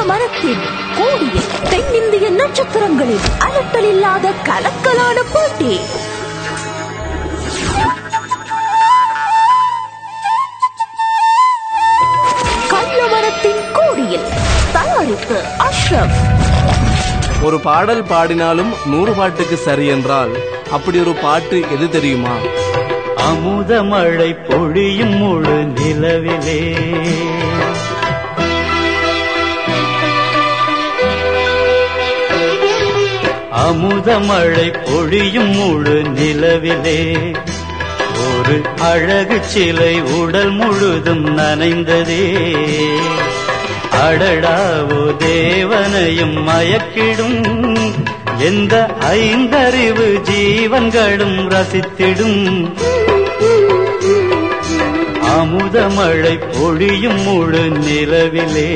மரத்தின் கோடியில் தென்னிந்திய நட்சத்திரங்களின் அலட்டல் இல்லாத கலக்கலான போட்டி கள்ள மரத்தின் கோடியில் தயாரிப்பு அஷ்ரப் ஒரு பாடல் பாடினாலும் நூறு பாட்டுக்கு சரி என்றால் அப்படி ஒரு பாட்டு எது தெரியுமா அமுத மழை பொழியும் முழு நிலவிலே அமுத மழை பொழியும் முழு நிலவிலே ஒரு அழகு சிலை உடல் முழுதும் நனைந்ததே அடடாவோ தேவனையும் மயக்கிடும் எந்த ஐந்தறிவு ஜீவன்களும் ரசித்திடும் அமுதமழை பொழியும் முழு நிலவிலே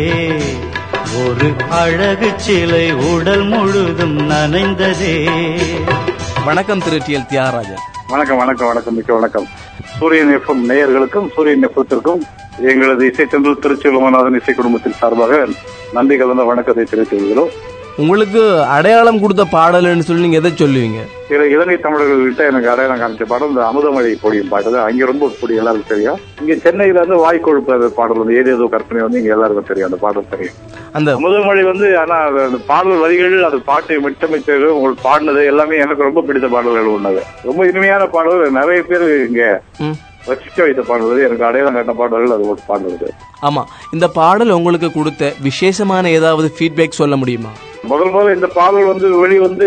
ஒரு அழகு சிலை உடல் முழுதும் நனைந்ததே வணக்கம் திரு டி எல் தியாகராஜன் வணக்கம் வணக்கம் வணக்கம் மிக்க வணக்கம் சூரியன் எஃப்எம் நேயர்களுக்கும் சூரியன் எஃப்எத்திற்கும் எங்களது இசைத்தன்றல் திருச்சி உலகநாதன் இசை குடும்பத்தின் சார்பாக நன்றி கலந்த வணக்கத்தை தெரிவித்துக் கொள்கிறோம் உங்களுக்கு அடையாளம் கொடுத்த பாடல்னு சொல்லி நீங்க எதை சொல்லுவீங்க சில இலங்கை தமிழர்கள்கிட்ட எனக்கு அடையாளம் காமிச்ச பாடம் இந்த அமுதமழை பொடியும் பாட்டு தான் அங்க ரொம்ப பொடி எல்லாருக்கும் தெரியும் இங்க சென்னையில இருந்து வாய்க்கொழுப்பு அந்த பாடல் வந்து ஏதேதோ கற்பனை வந்து இங்க எல்லாருக்கும் தெரியும் அந்த பாடல் தெரியும் அந்த அமுதமழை வந்து ஆனா அது அந்த பாடல் வரிகள் அது பாட்டை மிட்டமைத்தது உங்களுக்கு பாடினது எல்லாமே எனக்கு ரொம்ப பிடித்த பாடல்கள் ஒண்ணது ரொம்ப இனிமையான பாடல்கள் நிறைய பேர் இங்க ம், ரசிக்க வைத்த பாடல்கள் எனக்கு அடையாளம் காட்ட பாடல்கள் அது ஒரு பாடல்கள் ஆமா இந்த பாடல் உங்களுக்கு கொடுத்த விசேஷமான ஏதாவது ஃபீட்பேக் சொல்ல முடியுமா முதல் முதல்ல இந்த பாடல் வந்து வெளி வந்து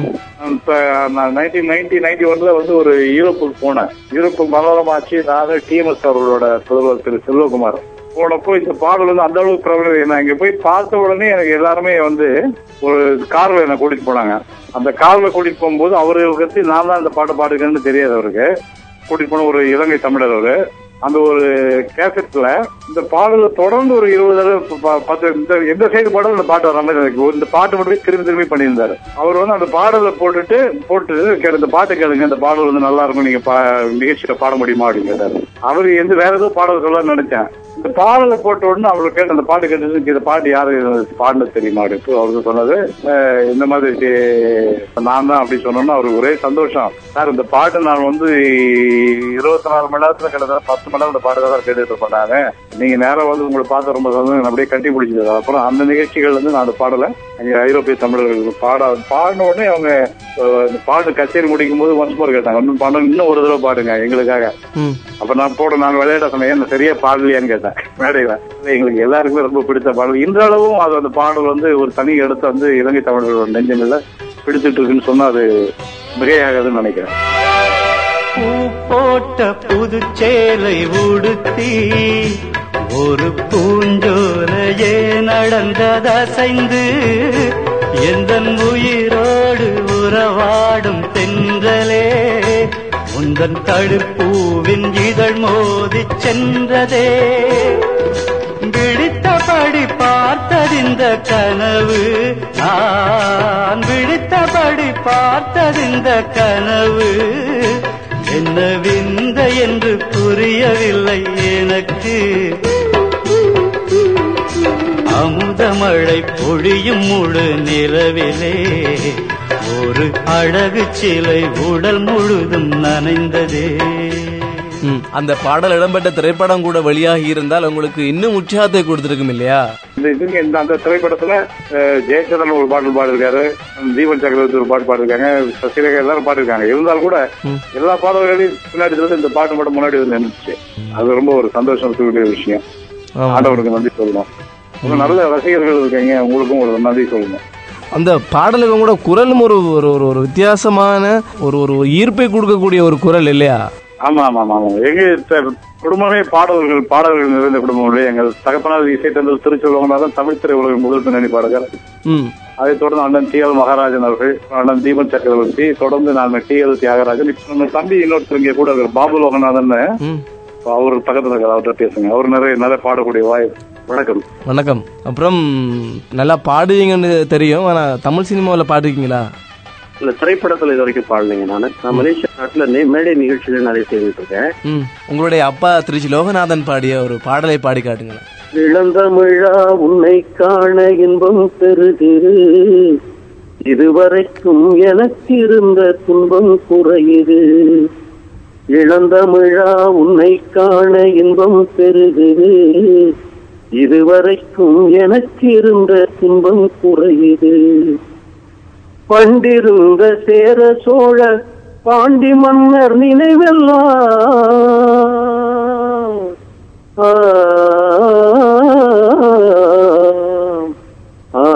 இப்ப நான் நைன்டீன் நைன்டி நைன்டி ஒன்ல வந்து ஒரு யூரோப்புக்கு போனேன் யூரோப்பு மனோரமாச்சு நானும் டிஎம்எஸ் அவர்களோட புதல்வர் திரு செல்வகுமார் போனப்போ இந்த பாடல் வந்து அந்த அளவுக்கு பிரபலம் நான் இங்க போய் பார்த்த உடனே எனக்கு எல்லாருமே வந்து ஒரு கார்ல என்ன கூட்டிட்டு போனாங்க அந்த கார்ல கூட்டிட்டு போகும்போது அவர்களுக்கு நான் தான் இந்த பாட்டை பாடுறேன்னு தெரியாது அவருக்கு கூட்டிட்டு போன ஒரு இலங்கை தமிழர் அவரு அந்த ஒரு கேசட்ல இந்த பாடல தொடர்ந்து ஒரு இருபது தடவை ப- ப- பத்து இந்த எந்த சைடு பாடலும் இந்த பாட்டு வர மாதிரி எனக்கு இந்த பாட்டு மட்டும் திரும்பி திரும்பி பண்ணியிருந்தாரு அவர் வந்து அந்த பாடலை போட்டுட்டு போட்டு "கேளு, இந்த பாட்டு கேளுங்க இந்த பாடல் வந்து நல்லா இருக்கும் நீங்க பா- நிகழ்ச்சியில பாட முடியுமா அப்படின்னு கேட்டாரு அவரு எந்த வேற ஏதோ பாடல் சொல்ல நினைச்சேன் இந்த பாடலை போட்ட உடனே அவருக்கு கேட்டு அந்த பாட்டு கேட்டு இந்த பாட்டு யாரு பாடினது தெரியுமா அப்படின்னு அவருக்கு சொன்னது "அஹ், இந்த மாதிரி தி- நான் தான் அப்படி சொன்னோன்னா அவருக்கு ஒரே சந்தோஷம் சார் இந்த பாட்டு நான் வந்து இருபத்தி நாலு மணி நேரத்துல கிட்டத்தட்ட பத்து மணி நேரம் இந்த பாட்டு தான் கேட்டுட்டு பண்ணாங்க நீங்க நேரம் வந்து உங்களை பார்த்து ரொம்ப சந்தோஷம் அப்படியே கட்டி பிடிச்சது அப்புறம் அந்த நிகழ்ச்சிகள் வந்து நான் அந்த பாடல அங்க ஐரோப்பிய தமிழர்கள் பாட பாடின உடனே அவங்க அஹ், இந்த பாட்டு கச்சேரி முடிக்கும் போது ஒன்ஸ் மோர் கேட்டாங்க இன்னும் பாடம் இன்னும் ஒரு தடவை பாடுங்க எங்களுக்காக ம், அப்ப நான் போட நான் விளையாட சொன்னேன் "ஏன் சரியா பாடலையான்னு கேட்டேன் மேடையில எங்களுக்கு எல்லாருக்குமே ரொம்ப பிடித்த பாடல் இன்றளவும் அது அந்த பாடல் வந்து ஒரு தனி இடத்த வந்து இலங்கை தமிழர்களோட நெஞ்சங்கள்ல பிடிச்சிட்டு இருக்குன்னு சொன்னா அது மிகையாகாதுன்னு நினைக்கிறேன் பூ போட்ட புதுச்சேலை உடுத்தி ஒரு பூஞ்சோலையே நடந்ததசைந்து எந்த உயிரோடு உறவாடும் தென்றலே உந்தன் தடுப்பூவின் இதழ் மோதிச் சென்றதே விழித்தபடி பார்த்ததிந்த கனவு நான் விழித்தபடி பார்த்ததிந்த கனவு என்ன விந்த என்று புரியவில்லை எனக்கு அமுதமழை பொழியும் முழு நிலவிலே ஒரு அழகு சிலை உடல் முழுதும் நனைந்ததே ம். அந்த பாடல் இடம்பெற்ற திரைப்படம் கூட வெளியாகி இருந்தால் உங்களுக்கு இன்னும் உற்சாகத்தை கொடுத்திருக்கும் இல்லையா இந்த இதுங்க இந்த அந்த திரைப்படத்துல அஹ், ஜெயச்சந்திரன் ஒரு பாடல் பாடிருக்காரு தீபன் சக்கரவர்த்தி ஒரு பாட்டு பாடிருக்காங்க சசிரேகா எல்லாரும் பாடிருக்காங்க இருந்தாலும் கூட எல்லா பாடல்களையும் பின்னாடி இருந்து இந்த பாட்டு மட்டும் முன்னாடி வந்து நின்றுச்சு அது ரொம்ப ஒரு சந்தோஷம் இருக்கக்கூடிய விஷயம் ஆமா. ஆண்டவருக்கு நன்றி சொல்லணும் ரொம்ப நல்ல ரசிகர்கள் இருக்கீங்க உங்களுக்கும் ஒரு நன்றி சொல்லணும் அந்த பாடலுக்கு கூட குரலும் ஒரு ஒரு ஒரு- ஒரு வித்தியாசமான ஒரு ஒரு ஈர்ப்பை கொடுக்கக்கூடிய ஒரு குரல் இல்லையா ஆமா ஆமா ஆமா ஆமா எங்க த- குடும்பமே பாடல்கள் பாடல்கள் நிறைந்த குடும்பம் இல்லையா எங்கள் தகப்பனார் இசைத்தந்தல் திருச்செல்வங்கநாதன் தமிழ் திரையுலகின் முதல் பின்னணி பாடகர் ம் அதைத் தொடர்ந்து அண்ணன் டி எல் மகாராஜன் அவர்கள் அண்ணன் தீபன் சக்கரவர்த்தி தொடர்ந்து நான் டி எல் தியாகராஜன் இப்ப நம்ம தம்பி இன்னொருத்தர் இங்க கூட இருக்கார் பாபு லோகநாதன் ம் அவர் பக்கத்துல இருக்கார் அவர்கிட்ட பேசுங்க அவர் நிறைய நிறைய பாடக்கூடிய வாய் வணக்கம் வணக்கம் அப்புறம் நல்லா பாடுவீங்கன்னு தெரியும் ஆனா தமிழ் சினிமாவில் பாடுவீங்களா இல்ல திரைப்படத்துல இது வரைக்கும் பாடலைங்க நானு நான் மலேசியா நாட்டுல நே- மேடை நிகழ்ச்சியில நிறைய செய்துட்டு இருக்கேன் ம் உங்களுடைய அப்பா திருச்சி லோகநாதன் பாடிய ஒரு பாடலை பாடி காட்டுங்களேன் இளந்தமிழா உன்னை காண இன்பம் பெறுதிரு இதுவரைக்கும் எனக்கு இருந்த துன்பம் குறையுது இளந்தமிழா உன்னை காண இன்பம் பெறுதிரு இதுவரைக்கும் எனக்கு இருந்த துன்பம் குறையுது பண்டிருந்த சேர சோழ பாண்டி மன்னர் நினைவெல்லாம் ஆ, ஆ,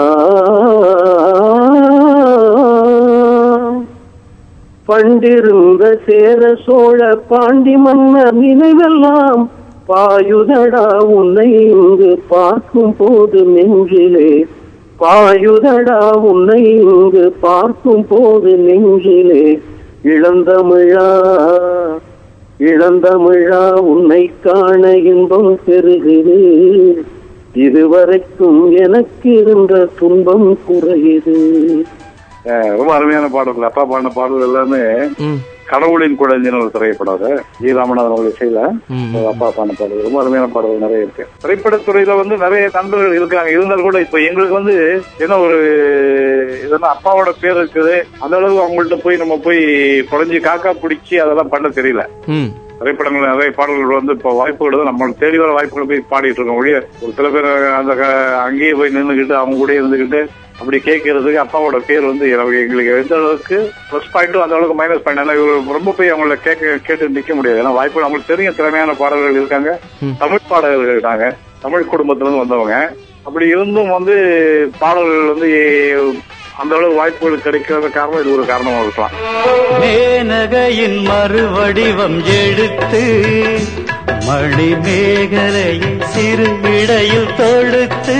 பண்டிருந்த சேர சோழ பாண்டி மன்னர் நினைவெல்லாம் பாயுதடா உன்னை இங்கு பார்க்கும் போது நெஞ்சிலே பாயுதடா உன்னை இங்கு பார்க்கும் போது நெஞ்சிலே இளந்தமிழா இளந்தமிழா உன்னை காண இன்பம் பெறுகிறது இதுவரைக்கும் எனக்கு இருந்த துன்பம் குறையுது அஹ் ரொம்ப அருமையான பாடல்கள் அப்பா பாடின பாடல்கள் எல்லாமே ம் கடவுளின் குழந்தைன்னு ஒரு திரைப்படம் அது ஜி ராமநாதன் அவர்கள் இசையில ம். ஒரு அப்பா பாடின பாடல் ரொம்ப அருமையான பாடல்கள் நிறைய இருக்கு திரைப்படத்துறையில வந்து நிறைய நண்பர்கள் இருக்காங்க இருந்தாலும் கூட இப்ப எங்களுக்கு வந்து என்ன ஒரு இதெல்லாம் அப்பாவோட பேர் இருக்குது அந்த அளவுக்கு அவங்கள்ட்ட போய் நம்ம போய் குறைஞ்சி காக்கா பிடிச்சி அதெல்லாம் பண்ண தெரியல ம் திரைப்படங்கள் நிறைய பாடல்கள் வந்து இப்போ வாய்ப்புகள் நம்ம தேடி வர வாய்ப்புகள் போய் பாடிட்டு இருக்கோம் ஒழிய ஒரு சில பேர் அந்த க- அங்கேயே போய் நின்றுக்கிட்டு அவங்க கூட இருந்துகிட்டு அப்படி கேட்கறதுக்கு அப்பாவோட பேர் வந்து எனக்கு- எங்களுக்கு எந்த அளவுக்கு ப்ளஸ் பாயிண்ட்டும் அந்த அளவுக்கு மைனஸ் பாயிண்ட் ஏன்னா இவரு ரொம்ப போய் அவங்கள கேட்க கேட்டு நிக்க முடியாது ஏன்னா வாய்ப்பு அவங்களுக்கு தெரியும் திறமையான பாடல்கள் இருக்காங்க ம். தமிழ் பாடகர்கள் இருக்காங்க தமிழ் குடும்பத்துல இருந்து வந்தவங்க அப்படி இருந்தும் வந்து பாடல்கள் வந்து அந்த அளவு வாய்ப்புகள் கிடைக்காத காரணம் இது ஒரு காரணமா இருக்கலாம் மேனகையின் மறுவடிவம் எடுத்து மணி மேகலையை சிறு இடையில் தொடுத்து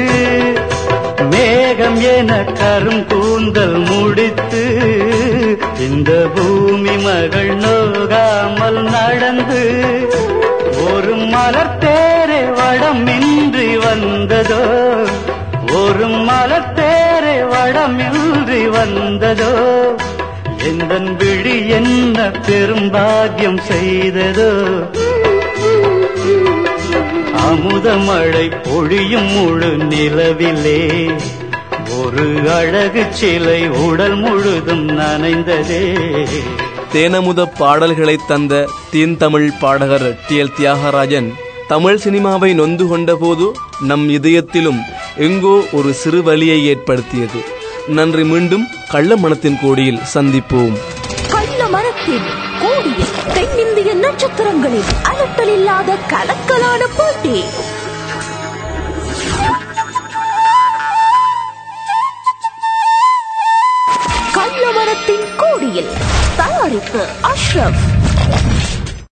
மேகம் என கரும் கூந்தல் முடித்து இந்த பூமி மகள் நோகாமல் நடந்து ஒரு மலர்த்தேரை வடமின்றி வந்ததோ ஒரு மலர்த்தேரை வடமின்றி வந்ததோ எந்தன் விழி என்ன பெரும்பாக்கியம் செய்ததோ அமுதமழை பொழியும் முழு நிலவிலே ஒரு அழகு சிலை உடல் முழுதும் நனைந்ததே தேனமுத பாடல்களை தந்த தீன்தமிழ் பாடகர் டி எல் தியாகராஜன் தமிழ் சினிமாவை நொந்து கொண்டபோது நம் இதயத்திலும் எங்கோ ஒரு சிறு வலியை ஏற்படுத்தியது நன்றி மீண்டும் கள்ள மனத்தின் கோடியில் சந்திப்போம் கள்ள மரத்தின் கோடியில் தென்னிந்திய நட்சத்திரங்களின் அலட்டல் இல்லாத கலக்கலான போட்டி கள்ள மரத்தின் கோடியில் தயாரிப்பு அஷ்ரப்